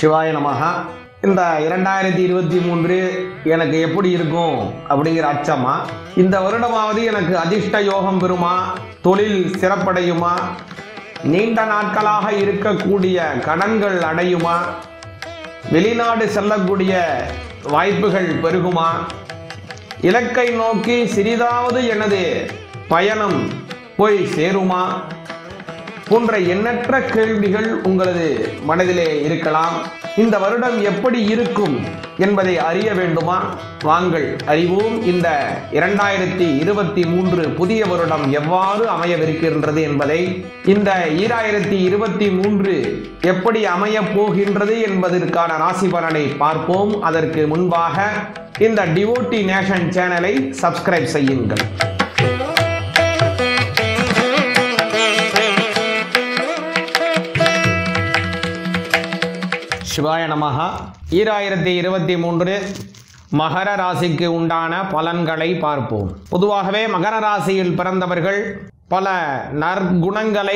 சிவாய நமஹா இந்த இரண்டாயிரத்தி இருபத்தி மூன்று எனக்கு எப்படி இருக்கும் அப்படிங்கிற அச்சமா இந்த வருடமாவது எனக்கு அதிர்ஷ்ட யோகம் பெறுமா தொழில் சிறப்படையுமா நீண்ட நாட்களாக இருக்கக்கூடிய கடன்கள் அடையுமா வெளிநாடு செல்லக்கூடிய வாய்ப்புகள் பெருகுமா இலக்கை நோக்கி சிறிதாவது எனது பயணம் போய் சேருமா போன்ற எண்ணற்ற கேள்விகள் உங்களது மனதிலே இருக்கலாம் இந்த வருடம் எப்படி இருக்கும் என்பதை அறிய வேண்டுமா வாங்கள் அறிவோம் இந்த இரண்டாயிரத்தி இருபத்தி மூன்று புதிய வருடம் எவ்வாறு அமையவிருக்கின்றது என்பதை இந்த ஈராயிரத்தி இருபத்தி மூன்று எப்படி அமையப் போகின்றது என்பதற்கான ராசி பலனை பார்ப்போம் அதற்கு முன்பாக இந்த டிவோட்டி நேஷன் சேனலை சப்ஸ்கிரைப் செய்யுங்கள் சிவாய நமகா ஈராயிரத்தி இருபத்தி மூன்று மகர ராசிக்கு உண்டான பலன்களை பார்ப்போம் பொதுவாகவே மகர ராசியில் பிறந்தவர்கள் பல நற்குணங்களை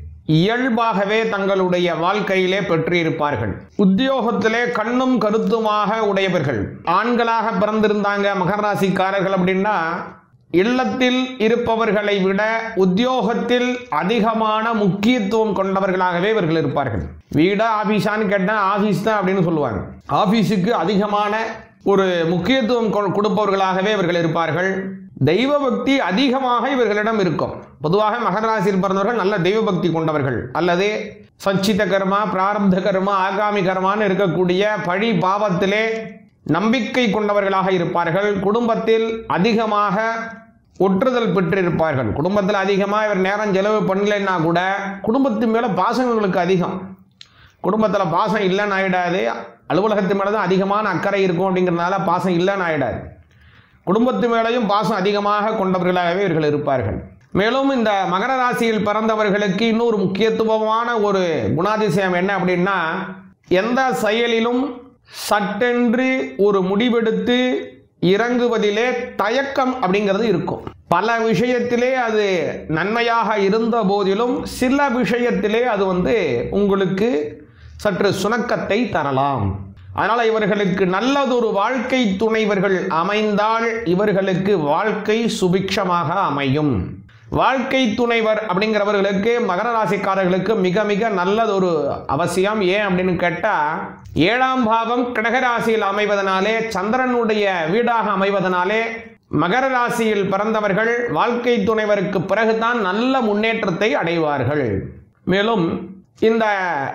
இயல்பாகவே தங்களுடைய வாழ்க்கையிலே பெற்றிருப்பார்கள் உத்தியோகத்திலே கண்ணும் கருத்துமாக உடையவர்கள் ஆண்களாக பிறந்திருந்தாங்க மகர ராசிக்காரர்கள் அப்படின்னா இல்லத்தில் இருப்பவர்களை விட உத்தியோகத்தில் அதிகமான முக்கியத்துவம் கொண்டவர்களாகவே இவர்கள் இருப்பார்கள் வீடா ஆபீஸான்னு கேட்டால் ஆபீஸ் தான் அப்படின்னு சொல்லுவாங்க ஆபீஸுக்கு அதிகமான ஒரு முக்கியத்துவம் கொ- கொடுப்பவர்களாகவே இவர்கள் இருப்பார்கள் தெய்வ பக்தி அதிகமாக இவர்களிடம் இருக்கும் பொதுவாக மகர ராசியில் பிறந்தவர்கள் நல்ல தெய்வ பக்தி கொண்டவர்கள் அல்லது சஞ்சித கர்மா பிராரப்த கர்மா ஆகாமி கர்மான்னு இருக்கக்கூடிய பழி பாவத்திலே நம்பிக்கை கொண்டவர்களாக இருப்பார்கள் குடும்பத்தில் அதிகமாக ஒற்றுதல் பெற்றிருப்பார்கள் குடும்பத்தில் அதிகமாக இவர் நேரம் செலவு பண்ணலைன்னா கூட குடும்பத்து மேலே பாசங்களுக்கு அதிகம் குடும்பத்தில் பாசம் இல்லைன்னு ஆயிடாது அலுவலகத்து மேலே தான் அதிகமான அக்கறை இருக்கும் அப்படிங்கிறதுனால பாசம் இல்லைன்னு ஆயிடாது குடும்பத்து மேலேயும் பாசம் அதிகமாக கொண்டவர்களாகவே இவர்கள் இருப்பார்கள் மேலும் இந்த மகர ராசியில் பிறந்தவர்களுக்கு இன்னொரு முக்கியத்துவமான ஒரு குணாதிசயம் என்ன அப்படின்னா எந்த செயலிலும் சட்டென்று ஒரு முடிவெடுத்து இறங்குவதிலே தயக்கம் அப்படிங்கிறது இருக்கும் பல விஷயத்திலே அது நன்மையாக இருந்த போதிலும் சில விஷயத்திலே அது வந்து உங்களுக்கு சற்று சுணக்கத்தை தரலாம் அதனால் இவர்களுக்கு நல்லதொரு வாழ்க்கை துணைவர்கள் அமைந்தால் இவர்களுக்கு வாழ்க்கை சுபிக்ஷமாக அமையும் வாழ்க்கை துணைவர் அப்படிங்கிறவர்களுக்கு மகர ராசிக்காரர்களுக்கு மிக மிக நல்லதொரு அவசியம் ஏன் அப்படின்னு கேட்டால் ஏழாம் பாவம் கடகராசியில் அமைவதனாலே சந்திரனுடைய வீடாக அமைவதனாலே மகர ராசியில் பிறந்தவர்கள் வாழ்க்கை துணைவருக்கு பிறகுதான் நல்ல முன்னேற்றத்தை அடைவார்கள் மேலும் இந்த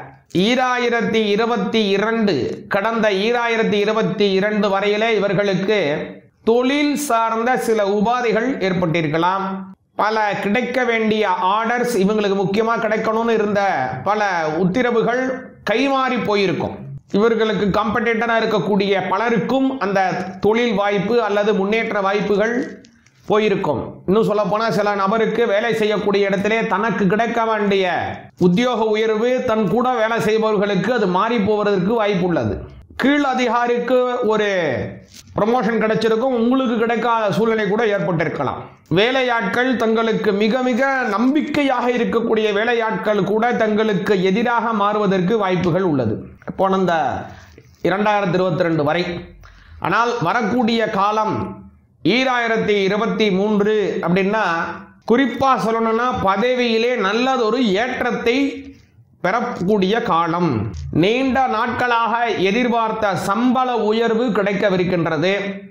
ஈராயிரத்தி இருபத்தி இரண்டு கடந்த ஈராயிரத்தி இருபத்தி இரண்டு வரையிலே இவர்களுக்கு தொழில் சார்ந்த சில உபாதைகள் ஏற்பட்டிருக்கலாம் பல கிடைக்க வேண்டிய ஆர்டர்ஸ் இவங்களுக்கு முக்கியமாக கிடைக்கணும்னு இருந்த பல உத்தரவுகள் கைமாறி போயிருக்கும் இவர்களுக்கு காம்படேட்டராக இருக்கக்கூடிய பலருக்கும் அந்த தொழில் வாய்ப்பு அல்லது முன்னேற்ற வாய்ப்புகள் போயிருக்கும் இன்னும் சொல்ல போனால் சில நபருக்கு வேலை செய்யக்கூடிய இடத்திலே தனக்கு கிடைக்க வேண்டிய உத்தியோக உயர்வு தன் கூட வேலை செய்பவர்களுக்கு அது மாறி போவதற்கு வாய்ப்பு உள்ளது கீழ் அதிகாரிக்கு ஒரு ப்ரமோஷன் கிடைச்சிருக்கும் உங்களுக்கு கிடைக்காத சூழ்நிலை கூட ஏற்பட்டிருக்கலாம் வேலையாட்கள் தங்களுக்கு மிக மிக நம்பிக்கையாக இருக்கக்கூடிய வேலையாட்கள் கூட தங்களுக்கு எதிராக மாறுவதற்கு வாய்ப்புகள் உள்ளது இப்போ இந்த இரண்டாயிரத்தி இருபத்தி ரெண்டு வரை ஆனால் வரக்கூடிய காலம் ஈராயிரத்தி இருபத்தி மூன்று அப்படின்னா குறிப்பாக சொல்லணும்னா பதவியிலே நல்லதொரு ஏற்றத்தை பெறக்கூடிய காலம் நீண்ட நாட்களாக எதிர்பார்த்த சம்பள உயர்வு கிடைக்கவிருக்கின்றது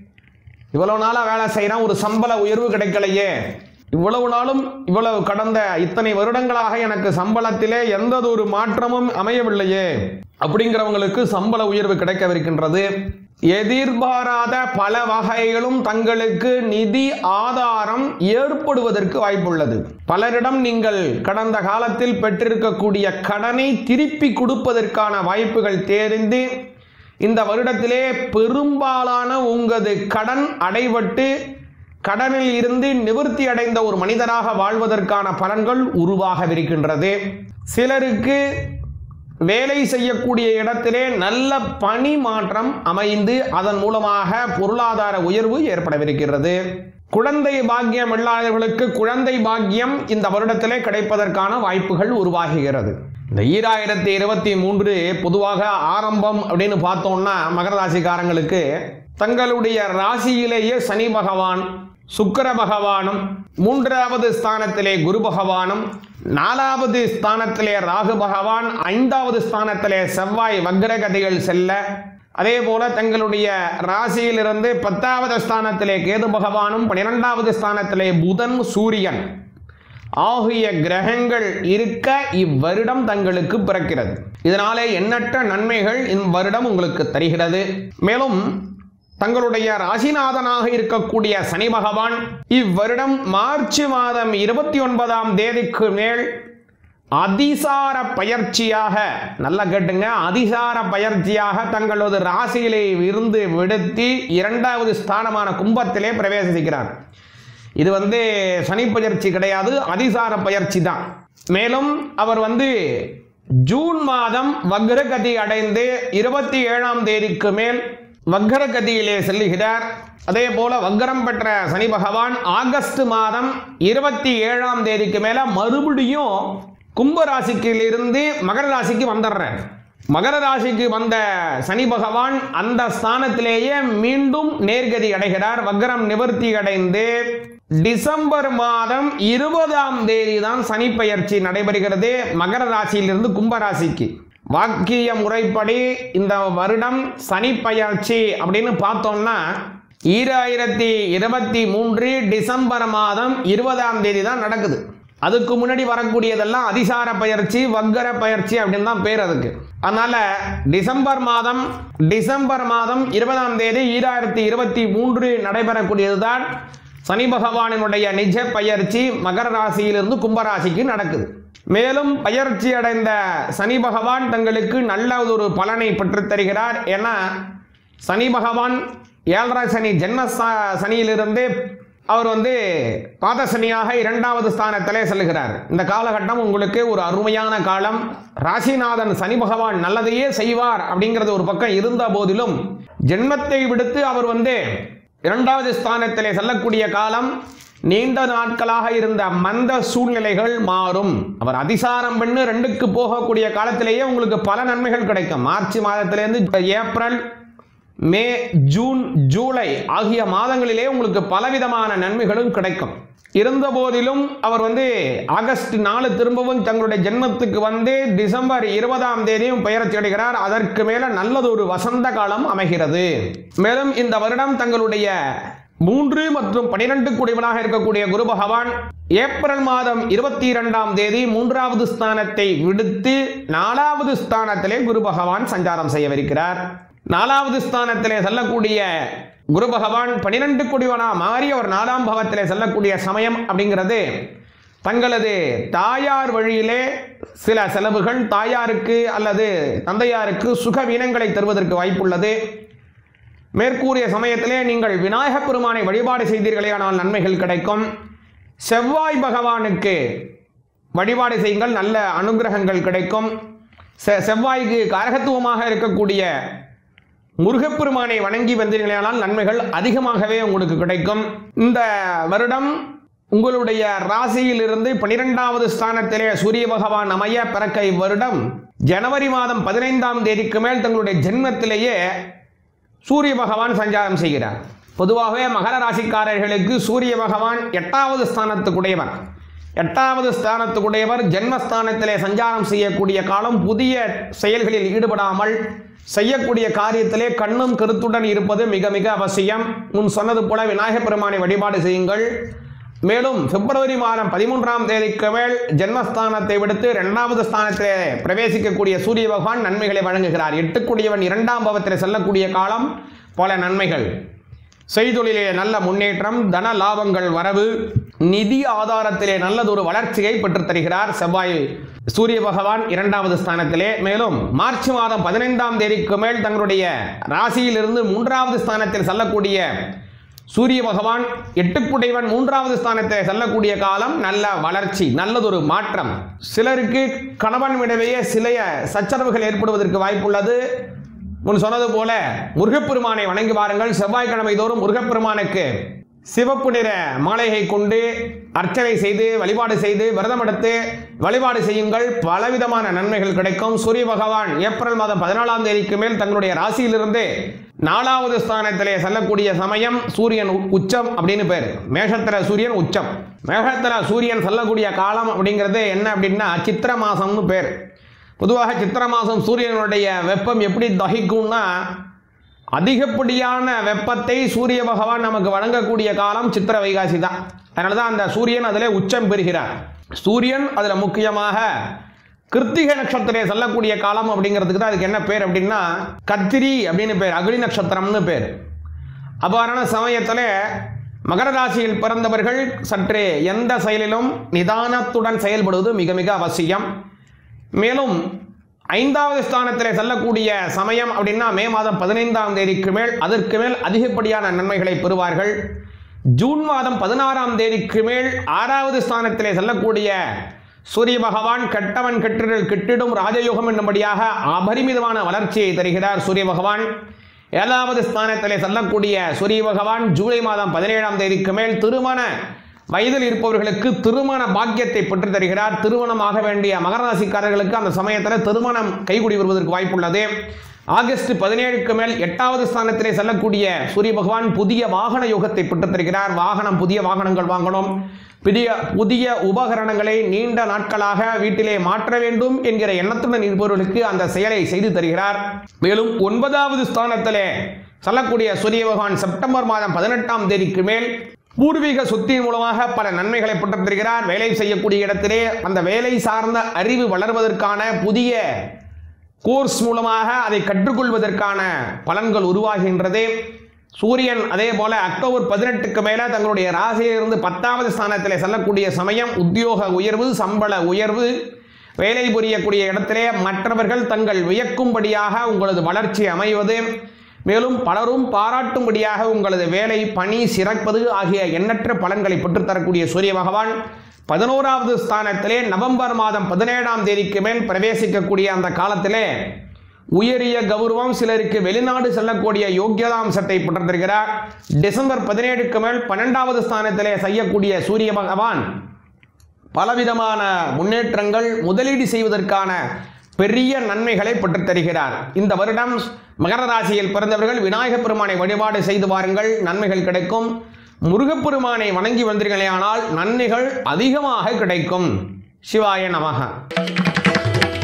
இவ்வளவு நாளாக வேலை செய்கிறேன் ஒரு சம்பள உயர்வு கிடைக்கலையே இவ்வளவு நாளும் இவ்வளவு கடந்த இத்தனை வருடங்களாக எனக்கு சம்பளத்திலே எந்த ஒரு மாற்றமும் அமையவில்லையே அப்படிங்கிறவங்களுக்கு சம்பள உயர்வு கிடைக்கவிருக்கின்றது எதிர்பாராத பல வகைகளும் தங்களுக்கு நிதி ஆதாரம் ஏற்படுவதற்கு வாய்ப்புள்ளது பலரிடம் நீங்கள் கடந்த காலத்தில் பெற்றிருக்கக்கூடிய கடனை திருப்பி கொடுப்பதற்கான வாய்ப்புகள் தெரிந்து இந்த வருடத்திலே பெரும்பாலான உங்களது கடன் அடைபட்டு கடனில் இருந்து நிவர்த்தி அடைந்த ஒரு மனிதராக வாழ்வதற்கான பலன்கள் உருவாகவிருக்கின்றது சிலருக்கு வேலை செய்யக்கூடிய இடத்திலே நல்ல பணி மாற்றம் அமைந்து அதன் மூலமாக பொருளாதார உயர்வு ஏற்படவிருக்கிறது குழந்தை பாக்கியம் இல்லாதவர்களுக்கு குழந்தை பாக்கியம் இந்த வருடத்திலே கிடைப்பதற்கான வாய்ப்புகள் உருவாகுகிறது இந்த ஈராயிரத்தி இருபத்தி மூன்று பொதுவாக ஆரம்பம் அப்படின்னு பார்த்தோம்னா மகர ராசிக்காரங்களுக்கு தங்களுடைய ராசியிலேயே சனி பகவான் சுக்கிர பகவானும் மூன்றாவது ஸ்தானத்திலே குரு பகவானும் நாலாவது ஸ்தானத்திலே ராகு பகவான் ஐந்தாவது ஸ்தானத்திலே செவ்வாய் வக்ரகதிகள் செல்ல அதே போல தங்களுடைய ராசியிலிருந்து பத்தாவது ஸ்தானத்திலே கேது பகவானும் பன்னிரெண்டாவது ஸ்தானத்திலே புதன் சூரியன் ஆகிய கிரகங்கள் இருக்க இவ்வருடம் தங்களுக்கு பிறக்கிறது இதனாலே எண்ணற்ற நன்மைகள் இவ்வருடம் உங்களுக்கு தருகிறது மேலும் தங்களுடைய ராசிநாதனாக இருக்கக்கூடிய சனி பகவான் இவ்வருடம் மார்ச் மாதம் இருபத்தி ஒன்பதாம் தேதிக்கு மேல் அதிசார பயிற்சியாக நல்லா கேட்டுங்க அதிசார பயிற்சியாக தங்களது ராசியிலே இருந்து விடுத்தி இரண்டாவது ஸ்தானமான கும்பத்திலே பிரவேசிக்கிறார் இது வந்து சனி பயிற்சி கிடையாது அதிசார பயிற்சி தான் மேலும் அவர் வந்து ஜூன் மாதம் வக்ரகதி அடைந்து இருபத்தி ஏழாம் தேதிக்கு மேல் வக்ரகதியிலே செல்லுகிறார் அதே போல வக்ரம் பெற்ற சனி பகவான் ஆகஸ்ட் மாதம் இருபத்தி ஏழாம் தேதிக்கு மேல மறுபடியும் கும்ப ராசிக்கிலிருந்து மகர ராசிக்கு வந்துடுறார் மகர ராசிக்கு வந்த சனி பகவான் அந்த ஸ்தானத்திலேயே மீண்டும் நேர்கதி அடைகிறார் வக்ரம் நிவர்த்தி அடைந்து டிசம்பர் மாதம் இருபதாம் தேதி தான் சனி பெயர்ச்சி நடைபெறுகிறது மகர ராசியிலிருந்து கும்ப ராசிக்கு வாக்கிய முறைப்படி இந்த வருடம் சனி பெயர்ச்சி அப்படின்னு பார்த்தோம்னா ஈராயிரத்தி இருபத்தி மூன்று டிசம்பர் மாதம் இருபதாம் தேதி தான் நடக்குது அதுக்கு முன்னாடி வரக்கூடியதெல்லாம் அதிசார பயிற்சி வக்கர பயிற்சி அப்படின்னு தான் பேர் அதுக்கு அதனால டிசம்பர் மாதம் டிசம்பர் மாதம் இருபதாம் தேதி ஈராயிரத்தி இருபத்தி மூன்று நடைபெறக்கூடியதுதான் சனி பகவானினுடைய நிஜ பயிற்சி மகர ராசியிலிருந்து கும்பராசிக்கு நடக்குது மேலும் பயிற்சி அடைந்த சனி பகவான் தங்களுக்கு நல்ல ஒரு பலனை பெற்றுத் தருகிறார் ஏன்னா சனி பகவான் ஏழரை சனி ஜென்ம ச- சனியிலிருந்து அவர் வந்து பாதசனியாக இரண்டாவது ஸ்தானத்திலே செல்கிறார் இந்த காலகட்டம் உங்களுக்கு ஒரு அருமையான காலம் ராசிநாதன் சனி பகவான் நல்லதையே செய்வார் அப்படிங்கிறது ஒரு பக்கம் இருந்த போதிலும் ஜென்மத்தை விடுத்து அவர் வந்து இரண்டாவது ஸ்தானத்திலே செல்லக்கூடிய காலம் நீண்ட நாட்களாக இருந்த மந்த சூழ்நிலைகள் மாறும் அவர் அதிசாரம் பண்ணு ரெண்டுக்கு போகக்கூடிய காலத்திலேயே உங்களுக்கு பல நன்மைகள் கிடைக்கும் மார்ச் மாதத்திலிருந்து ஏப்ரல் மே ஜூன் ஜூலை ஆகிய மாதங்களிலே உங்களுக்கு பலவிதமான நன்மைகளும் கிடைக்கும் இருந்த போதிலும் அவர் வந்து ஆகஸ்ட் நாலு திரும்பவும் தங்களுடைய ஜென்மத்துக்கு வந்து டிசம்பர் இருபதாம் தேதியும் பெயர்ச்சி அடைகிறார் அதற்கு மேல நல்லது ஒரு வசந்த காலம் அமைகிறது மேலும் இந்த வருடம் தங்களுடைய மூன்று மற்றும் பனிரெண்டு குடிவனாக இருக்கக்கூடிய குரு பகவான் ஏப்ரல் மாதம் இருபத்தி இரண்டாம் தேதி மூன்றாவது ஸ்தானத்தை விடுத்து நாலாவது ஸ்தானத்திலே குரு பகவான் சஞ்சாரம் செய்யவிருக்கிறார் நாலாவது ஸ்தானத்திலே செல்லக்கூடிய குரு பகவான் பனிரெண்டு குடிவனா மாறி அவர் நாலாம் பாவத்திலே செல்லக்கூடிய சமயம் அப்படிங்கிறது தங்களது தாயார் வழியிலே சில செலவுகள் தாயாருக்கு அல்லது தந்தையாருக்கு சுகவீனங்களை தருவதற்கு வாய்ப்புள்ளது மேற்கூறிய சமயத்திலே நீங்கள் விநாயகப் பெருமானை வழிபாடு செய்தீர்களேயானால் நன்மைகள் கிடைக்கும் செவ்வாய் பகவானுக்கு வழிபாடு செய்யுங்கள் நல்ல அனுகிரகங்கள் கிடைக்கும் செ- செவ்வாய்க்கு காரகத்துவமாக இருக்கக்கூடிய முருகப்பெருமானை வணங்கி வந்தீர்களானால் நன்மைகள் அதிகமாகவே உங்களுக்கு கிடைக்கும் இந்த வருடம் உங்களுடைய ராசியிலிருந்து பனிரெண்டாவது ஸ்தானத்திலே சூரிய பகவான் அமைய பிறக்க இவ்வருடம் ஜனவரி மாதம் பதினைந்தாம் தேதிக்கு மேல் தங்களுடைய ஜென்மத்திலேயே சூரிய பகவான் சஞ்சாரம் செய்கிறார் பொதுவாகவே மகர ராசிக்காரர்களுக்கு சூரிய பகவான் எட்டாவது ஸ்தானத்துக்குடையவர் எட்டாவது ஸ்தானத்துக்குடையவர் ஜென்மஸ்தானத்திலே சஞ்சாரம் செய்யக்கூடிய காலம் புதிய செயல்களில் ஈடுபடாமல் செய்யக்கூடிய காரியத்திலே கண்ணும் கருத்துடன் இருப்பது மிக மிக அவசியம் முன் சொன்னது போல விநாயகப் பெருமானை வழிபாடு செய்யுங்கள் மேலும் பிப்ரவரி மாதம் பதிமூன்றாம் தேதிக்கு மேல் ஜென்மஸ்தானத்தை விடுத்து இரண்டாவது ஸ்தானத்திலே பிரவேசிக்கக்கூடிய சூரிய பகவான் நன்மைகளை வழங்குகிறார் எட்டுக்குடியவன் இரண்டாம் பாவத்திலே செல்லக்கூடிய காலம் பல நன்மைகள் செய்தொழிலே நல்ல முன்னேற்றம் தன லாபங்கள் வரவு நிதி ஆதாரத்திலே நல்லதொரு வளர்ச்சியை பெற்றுத் தருகிறார் செவ்வாய் சூரிய பகவான் இரண்டாவது ஸ்தானத்திலே மேலும் மார்ச் மாதம் பதினைந்தாம் தேதிக்கு மேல் தங்களுடைய ராசியிலிருந்து மூன்றாவது ஸ்தானத்தில் செல்லக்கூடிய சூரிய பகவான் எட்டுக்குடைவன் மூன்றாவது ஸ்தானத்தை செல்லக்கூடிய காலம் நல்ல வளர்ச்சி நல்லதொரு மாற்றம் சிலருக்கு கணவன் விடவையே சில சச்சரவுகள் ஏற்படுவதற்கு வாய்ப்புள்ளது முன் சொன்னது போல முருகப்பெருமானை வணங்கி வாருங்கள் செவ்வாய்க்கிழமை தோறும் முருகப்பெருமானுக்கு சிவப்பு நிற மாலையை கொண்டு அர்ச்சனை செய்து வழிபாடு செய்து விரதம் எடுத்து வழிபாடு செய்யுங்கள் பலவிதமான நன்மைகள் கிடைக்கும் சூரிய பகவான் ஏப்ரல் மாதம் பதினாலாம் தேதிக்கு மேல் தங்களுடைய ராசியிலிருந்து நாலாவது ஸ்தானத்திலே செல்லக்கூடிய சமயம் சூரியன் உ- உச்சம் அப்படின்னு பேர் மேஷத்துல சூரியன் உச்சம் மேஷத்துல சூரியன் செல்லக்கூடிய காலம் அப்படிங்கிறது என்ன அப்படின்னா சித்திர மாசம்னு பேர் பொதுவாக சித்திர மாதம் சூரியனுடைய வெப்பம் எப்படி தகிக்கும்னா அதிகப்படியான வெப்பத்தை சூரிய பகவான் நமக்கு வழங்கக்கூடிய காலம் சித்திர வைகாசி தான் அதனால தான் அந்த சூரியன் அதில் உச்சம் பெறுகிறார் சூரியன் அதில் முக்கியமாக கிருத்திகை நட்சத்திரே செல்லக்கூடிய காலம் அப்படிங்கிறதுக்கு தான் அதுக்கு என்ன பேர் அப்படின்னா கத்திரி அப்படின்னு பேர் அக்னி நட்சத்திரம்னு பேர் அவ்வாறான சமயத்தில் மகர ராசியில் பிறந்தவர்கள் சற்றே எந்த செயலிலும் நிதானத்துடன் செயல்படுவது மிக மிக அவசியம் மேலும் ஐந்தாவது ஸ்தானத்திலே செல்லக்கூடிய சமயம் அப்படின்னா மே மாதம் பதினைந்தாம் தேதிக்கு மேல் அதற்கு மேல் அதிகப்படியான நன்மைகளை பெறுவார்கள் ஜூன் மாதம் பதினாறாம் தேதிக்கு மேல் ஆறாவது ஸ்தானத்திலே செல்லக்கூடிய சூரிய பகவான் கெட்டவன் கெட்டிடல் கெட்டிடும் ராஜயோகம் என்னும்படியாக அபரிமிதமான வளர்ச்சியை தருகிறார் சூரிய பகவான் ஏழாவது ஸ்தானத்திலே செல்லக்கூடிய சூரிய பகவான் ஜூலை மாதம் பதினேழாம் தேதிக்கு மேல் திருமண வயதில் இருப்பவர்களுக்கு திருமண பாக்கியத்தை பெற்று தருகிறார் திருமணமாக வேண்டிய மகர ராசிக்காரர்களுக்கு அந்த சமயத்தில் திருமணம் கைகூடி வருவதற்கு வாய்ப்புள்ளது ஆகஸ்ட் பதினேழுக்கு மேல் எட்டாவது ஸ்தானத்திலே செல்லக்கூடிய சூரிய பகவான் புதிய வாகன யோகத்தை பெற்று தருகிறார் வாகனம் புதிய வாகனங்கள் வாங்கணும் புதிய புதிய உபகரணங்களை நீண்ட நாட்களாக வீட்டிலே மாற்ற வேண்டும் என்கிற எண்ணத்துடன் இருப்பவர்களுக்கு அந்த செயலை செய்து தருகிறார் மேலும் ஒன்பதாவது ஸ்தானத்திலே செல்லக்கூடிய சூரிய பகவான் செப்டம்பர் மாதம் பதினெட்டாம் தேதிக்கு மேல் பூர்வீக சொத்தின் மூலமாக பல நன்மைகளை பெற்றுத் தருகிறார் வேலை செய்யக்கூடிய இடத்திலே அந்த வேலை சார்ந்த அறிவு வளர்வதற்கான புதிய கோர்ஸ் மூலமாக அதை கற்றுக்கொள்வதற்கான பலன்கள் உருவாகின்றது சூரியன் அதே போல அக்டோபர் பதினெட்டுக்கு மேல தங்களுடைய ராசியிலிருந்து பத்தாவது ஸ்தானத்தில் செல்லக்கூடிய சமயம் உத்தியோக உயர்வு சம்பள உயர்வு வேலை புரியக்கூடிய இடத்திலே மற்றவர்கள் தங்கள் வியக்கும்படியாக உங்களது வளர்ச்சி அமைவது மேலும் பலரும் பாராட்டும்படியாக உங்களது வேலை பணி சிறப்பது ஆகிய எண்ணற்ற பலன்களை பெற்றுத்தரக்கூடிய சூரிய பகவான் பதினோராவது ஸ்தானத்திலே நவம்பர் மாதம் பதினேழாம் தேதிக்கு மேல் பிரவேசிக்கக்கூடிய அந்த காலத்திலே உயரிய கௌரவம் சிலருக்கு வெளிநாடு செல்லக்கூடிய யோக்கியதாம்சத்தை பெற்றிருக்கிறார் டிசம்பர் பதினேழுக்கு மேல் பன்னெண்டாவது ஸ்தானத்திலே செய்யக்கூடிய சூரிய பகவான் பலவிதமான முன்னேற்றங்கள் முதலீடு செய்வதற்கான பெரிய நன்மைகளை பெற்றுத் தருகிறார் இந்த வருடம் மகர ராசியில் பிறந்தவர்கள் விநாயகப் பெருமானை வழிபாடு செய்து வாருங்கள் நன்மைகள் கிடைக்கும் முருகப்பெருமானை வணங்கி வந்தீர்களேயானால் நன்மைகள் அதிகமாக கிடைக்கும் சிவாய நமக